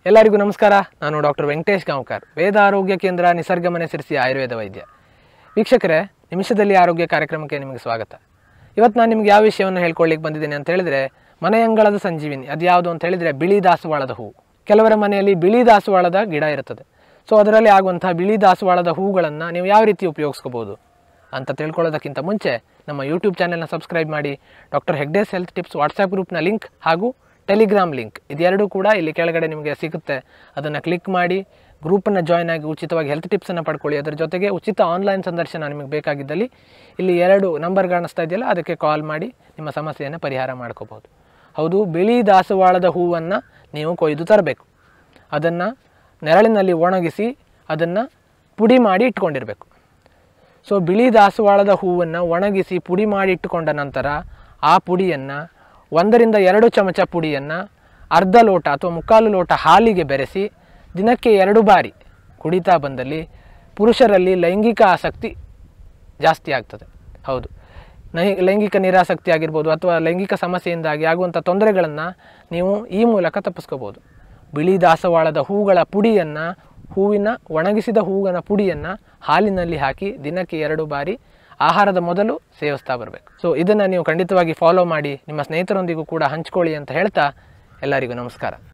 ಎಲ್ಲರಿಗೂ ನಮಸ್ಕಾರ ನಾನು ಡಾಕ್ಟರ್ ವೆಂಕಟೇಶ್ ಗಾಂವ್ಕರ್ ವೇದ ಆರೋಗ್ಯ ಕೇಂದ್ರ ನಿಸರ್ಗ ಮನೆ ಸಿರಿಸಿ ಆಯುರ್ವೇದ ವೈದ್ಯ ವೀಕ್ಷಕರೇ ನಿಮಿಷದಲ್ಲಿ ಆರೋಗ್ಯ ಕಾರ್ಯಕ್ರಮಕ್ಕೆ ನಿಮಗೆ ಸ್ವಾಗತ ಇವತ್ತು ನಾನು ನಿಮ್ಗೆ ಯಾವ ವಿಷಯವನ್ನು ಹೇಳ್ಕೊಳ್ಳಿಕ್ಕೆ ಬಂದಿದ್ದೇನೆ ಅಂತ ಹೇಳಿದ್ರೆ ಮನೆಯಂಗಳದ ಸಂಜೀವಿನಿ ಅದು ಯಾವುದು ಅಂತ ಹೇಳಿದ್ರೆ ಬಿಳಿ ದಾಸವಾಳದ ಹೂವು ಕೆಲವರ ಮನೆಯಲ್ಲಿ ಬಿಳಿ ದಾಸವಾಳದ ಗಿಡ ಇರುತ್ತದೆ ಸೊ ಅದರಲ್ಲಿ ಆಗುವಂತಹ ಬಿಳಿ ದಾಸವಾಳದ ಹೂಗಳನ್ನು ನೀವು ಯಾವ ರೀತಿ ಉಪಯೋಗಿಸ್ಕೋಬೋದು ಅಂತ ತಿಳ್ಕೊಳ್ಳೋದಕ್ಕಿಂತ ಮುಂಚೆ ನಮ್ಮ ಯೂಟ್ಯೂಬ್ ಚಾನೆಲ್ನ ಸಬ್ಸ್ಕ್ರೈಬ್ ಮಾಡಿ doctor Hegde's health tips WhatsApp ಗ್ರೂಪ್ನ ಲಿಂಕ್ ಹಾಗೂ ಟೆಲಿಗ್ರಾಮ್ ಲಿಂಕ್ ಇದೆರಡೂ ಕೂಡ ಇಲ್ಲಿ ಕೆಳಗಡೆ ನಿಮಗೆ ಸಿಗುತ್ತೆ ಅದನ್ನು ಕ್ಲಿಕ್ ಮಾಡಿ ಗ್ರೂಪನ್ನು ಜಾಯ್ನ್ ಆಗಿ ಉಚಿತವಾಗಿ ಹೆಲ್ತ್ ಟಿಪ್ಸನ್ನು ಪಡ್ಕೊಳ್ಳಿ ಅದರ ಜೊತೆಗೆ ಉಚಿತ ಆನ್ಲೈನ್ ಸಂದರ್ಶನ ನಿಮಗೆ ಬೇಕಾಗಿದ್ದಲ್ಲಿ ಇಲ್ಲಿ ಎರಡು ನಂಬರ್ ಕಾಣಿಸ್ತಾ ಇದೆಯಲ್ಲ ಅದಕ್ಕೆ ಕಾಲ್ ಮಾಡಿ ನಿಮ್ಮ ಸಮಸ್ಯೆಯನ್ನು ಪರಿಹಾರ ಮಾಡ್ಕೋಬೋದು ಹೌದು ಬಿಳಿ ದಾಸವಾಳದ ಹೂವನ್ನು ನೀವು ಕೊಯ್ದು ತರಬೇಕು ಅದನ್ನು ನೆರಳಿನಲ್ಲಿ ಒಣಗಿಸಿ ಅದನ್ನು ಪುಡಿ ಮಾಡಿ ಇಟ್ಕೊಂಡಿರಬೇಕು ಸೊ ಬಿಳಿ ದಾಸವಾಳದ ಹೂವನ್ನು ಒಣಗಿಸಿ ಪುಡಿ ಮಾಡಿ ಇಟ್ಟುಕೊಂಡ ನಂತರ ಆ ಪುಡಿಯನ್ನು ಒಂದರಿಂದ ಎರಡು ಚಮಚ ಪುಡಿಯನ್ನು ಅರ್ಧ ಲೋಟ ಅಥವಾ ಮುಕ್ಕಾಲು ಲೋಟ ಹಾಲಿಗೆ ಬೆರೆಸಿ ದಿನಕ್ಕೆ ಎರಡು ಬಾರಿ ಕುಡಿತಾ ಬಂದಲ್ಲಿ ಪುರುಷರಲ್ಲಿ ಲೈಂಗಿಕ ಆಸಕ್ತಿ ಜಾಸ್ತಿ ಆಗ್ತದೆ ಹೌದು ನೈ ಲೈಂಗಿಕ ನಿರಾಸಕ್ತಿ ಆಗಿರ್ಬೋದು ಅಥವಾ ಲೈಂಗಿಕ ಸಮಸ್ಯೆಯಿಂದಾಗಿ ಆಗುವಂಥ ತೊಂದರೆಗಳನ್ನು ನೀವು ಈ ಮೂಲಕ ತಪ್ಪಿಸ್ಕೋಬೋದು ಬಿಳಿ ದಾಸವಾಳದ ಹೂಗಳ ಪುಡಿಯನ್ನು ಹೂವಿನ ಒಣಗಿಸಿದ ಹೂವಿನ ಪುಡಿಯನ್ನು ಹಾಲಿನಲ್ಲಿ ಹಾಕಿ ದಿನಕ್ಕೆ ಎರಡು ಬಾರಿ ಆಹಾರದ ಮೊದಲು ಸೇವಿಸ್ತಾ ಬರಬೇಕು ಸೊ ಇದನ್ನು ನೀವು ಖಂಡಿತವಾಗಿ ಫಾಲೋ ಮಾಡಿ ನಿಮ್ಮ ಸ್ನೇಹಿತರೊಂದಿಗೂ ಕೂಡ ಹಂಚ್ಕೊಳ್ಳಿ ಅಂತ ಹೇಳ್ತಾ ಎಲ್ಲರಿಗೂ ನಮಸ್ಕಾರ